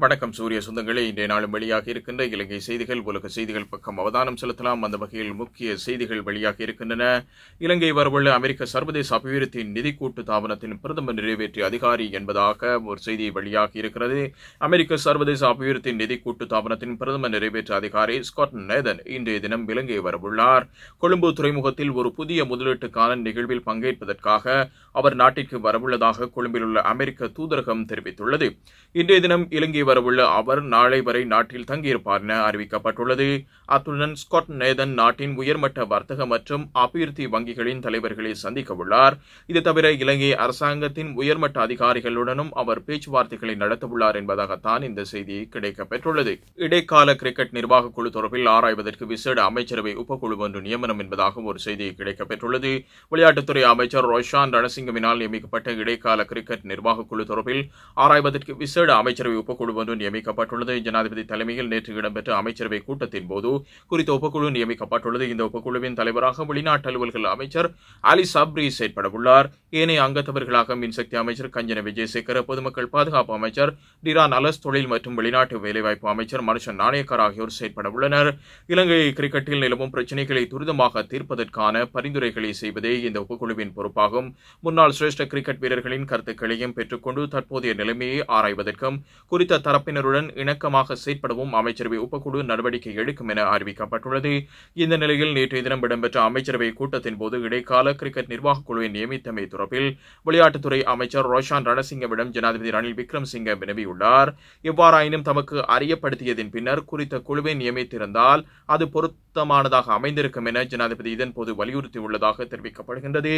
வணக்கம் சூரிய சொந்தங்களே இன்றைய நாளும் வெளியாக இருக்கின்ற இலங்கை செய்திகள் உலக செய்திகள் பக்கம் அவதானம் செலுத்தலாம் அந்த வகையில் முக்கிய செய்திகள் வெளியாக இருக்கின்றன இலங்கை வரவுள்ள அமெரிக்க சர்வதேச அபிவிருத்தி நிதி கூட்டு தாபனத்தின் பிரதமர் நிறைவேற்றிய அதிகாரி என்பதாக ஒரு செய்தி வெளியாகி இருக்கிறது அமெரிக்க சர்வதேச அபிவிருத்தி நிதி கூட்டு தாபனத்தின் பிரதமர் நிறைவேற்ற அதிகாரி ஸ்காட் நேதன் இன்றைய தினம் இலங்கை வரவுள்ளார் கொழும்பு துறைமுகத்தில் ஒரு புதிய முதலீட்டுக்கான நிகழ்வில் பங்கேற்பதற்காக அவர் நாட்டிற்கு வரவுள்ளதாக கொழும்பில் உள்ள அமெரிக்க தூதரகம் தெரிவித்துள்ளது இன்றைய தினம் இலங்கை வரவுள்ள அவர் நாளை வரை நாட்டில் தங்கியிருப்பார் என அறிவிக்கப்பட்டுள்ளது அத்துடன் ஸ்காட் நேதன் நாட்டின் உயர்மட்ட வர்த்தக மற்றும் அபிவிருத்தி வங்கிகளின் தலைவர்களை சந்திக்க உள்ளார் இது தவிர இலங்கை அரசாங்கத்தின் உயர்மட்ட அதிகாரிகளுடனும் அவர் பேச்சுவார்த்தைகளை நடத்தவுள்ளார் என்பதாகத்தான் இந்த செய்தி கிடைக்கப்பெற்றுள்ளது இடைக்கால கிரிக்கெட் நிர்வாக குழு தொடர்பில் ஆராய்வதற்கு விசேட அமைச்சரவை உபக்குழு ஒன்று நியமனம் என்பதாக ஒரு செய்தி கிடைக்கப்பெற்றுள்ளது விளையாட்டுத்துறை அமைச்சர் ரோஷான் ரணசிங்கவினால் நியமிக்கப்பட்ட இடைக்கால கிரிக்கெட் நிர்வாக குழு தொடர்பில் ஆராய்வதற்கு விசேட அமைச்சரவை உபக்குழு ஒன்று நியமிக்கப்பட்டுள்ளது ஜனாதிபதி தலைமையில் நேற்று இடம்பெற்ற அமைச்சரவை கூட்டத்தின் போது குறித்த உபக்குழு நியமிக்கப்பட்டுள்ளது இந்த உபக்குழுவின் தலைவராக வெளிநாட்டு அலுவல்கள் அமைச்சர் அலி சப்ரி செயற்படவுள்ளார் ஏனைய அங்கத்தவர்களாக மின்சக்தி அமைச்சர் கஞ்சன விஜயசேகர பொதுமக்கள் பாதுகாப்பு அமைச்சர் டிரான் அலஸ் தொழில் மற்றும் வெளிநாட்டு வேலைவாய்ப்பு அமைச்சர் மனுஷன் நாணயக்கர் ஆகியோர் செயற்பட உள்ளனர் இலங்கை கிரிக்கெட்டில் நிலவும் பிரச்சினைகளை துரிதமாக தீர்ப்பதற்கான பரிந்துரைகளை செய்வதே இந்த உபக்குழுவின் பொறுப்பாகும் முன்னாள் சிரேஷ்ட கிரிக்கெட் வீரர்களின் கருத்துக்களையும் பெற்றுக்கொண்டு தற்போதைய நிலைமையை ஆராய்வதற்கும் குறித்த தரப்பினருடன் இணக்கமாக செயற்படவும் அமைச்சரவை உபக்குழு நடவடிக்கை எடுக்கும் என அறிவிக்கப்பட்டுள்ளது இந்த நிலையில் நேற்றைய தினம் இடம்பெற்ற அமைச்சரவை கூட்டத்தின் போது இடைக்கால கிரிக்கெட் நிர்வாகக் குழுவை நியமித்தமை தொடர்பில் விளையாட்டுத்துறை அமைச்சர் ரோஷான் ரணசிங்கவிடம் ஜனாதிபதி ரணில் விக்ரம்சிங்க வினவியுள்ளார் எவ்வாறாயினும் தமக்கு அறியப்படுத்தியதின் பின்னர் குறித்த குழுவை நியமித்திருந்தால் அது பொருத்தமானதாக அமைந்திருக்கும் என ஜனாதிபதி இதன்போது வலியுறுத்தியுள்ளதாக தெரிவிக்கப்படுகின்றது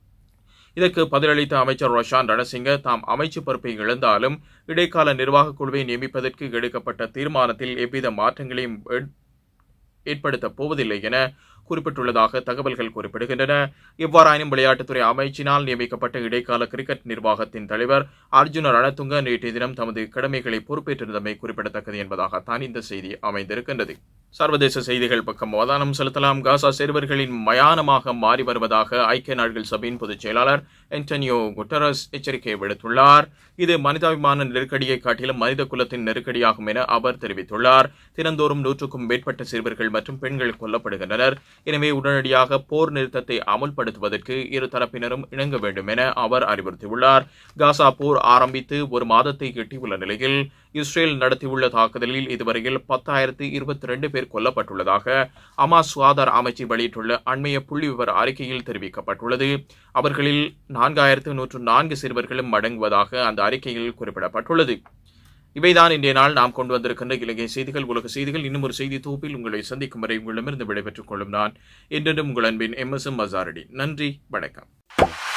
இதற்கு பதிலளித்த அமைச்சர் ரோஷான் ரணசிங்க தாம் அமைச்சு பொறுப்பை இழந்தாலும் இடைக்கால நிர்வாகக் குழுவை நியமிப்பதற்கு எடுக்கப்பட்ட தீர்மானத்தில் எவ்வித மாற்றங்களையும் ஏற்படுத்தப் போவதில்லை என குறிப்பிட்டுள்ளதாக தகவல்கள் குறிப்பிடுகின்றன எவ்வாறாயினும் விளையாட்டுத்துறை அமைச்சினால் நியமிக்கப்பட்ட இடைக்கால கிரிக்கெட் நிர்வாகத்தின் தலைவர் அர்ஜுன ரணதுங்க நேற்றைய தினம் தமது கடமைகளை பொறுப்பேற்றிருந்தமை குறிப்பிடத்தக்கது என்பதாகத்தான் இந்த செய்தி அமைந்திருக்கின்றது சர்வதேச செய்திகள் பக்கம் அவதானம் செலுத்தலாம் காசா சிறுவர்களின் மயானமாக மாறி வருவதாக ஐக்கிய நாடுகள் சபையின் பொதுச் செயலாளர் என்டனியோ குட்டரஸ் எச்சரிக்கை விடுத்துள்ளார் இது மனிதாபிமான நெருக்கடியை காட்டிலும் மனித குலத்தின் நெருக்கடியாகும் என அவர் தெரிவித்துள்ளார் தினந்தோறும் நூற்றுக்கும் மேற்பட்ட சிறுவர்கள் மற்றும் பெண்கள் கொல்லப்படுகின்றனர் எனவே உடனடியாக போர் நிறுத்தத்தை அமுல்படுத்துவதற்கு இரு தரப்பினரும் இணங்க வேண்டும் என அவர் அறிவுறுத்தியுள்ளார் காசா போர் ஆரம்பித்து ஒரு மாதத்தை எட்டியுள்ள நிலையில் இஸ்ரேல் நடத்தியுள்ள தாக்குதலில் இதுவரையில் பத்தாயிரத்து இருபத்தி ரெண்டு பேர் கொல்லப்பட்டுள்ளதாக அமாஸ் சுகாதார அமைச்சு வெளியிட்டுள்ள அண்மைய புள்ளி விவர அறிக்கையில் தெரிவிக்கப்பட்டுள்ளது அவர்களில் நான்காயிரத்து நூற்று நான்கு சிறுவர்களும் அடங்குவதாக அந்த அறிக்கையில் குறிப்பிடப்பட்டுள்ளது இவைதான் இன்றைய நாள் நாம் கொண்டு வந்திருக்கின்ற இலங்கை செய்திகள் உலக செய்திகள் இன்னும் ஒரு செய்தி தொகுப்பில் உங்களை சந்திக்கும் வரை உங்களிடமிருந்து விடைபெற்றுக் கொள்ளும் நான் என்றென்றும் உங்கள் அன்பின் எம் எஸ் எம் மசாரடி நன்றி வணக்கம்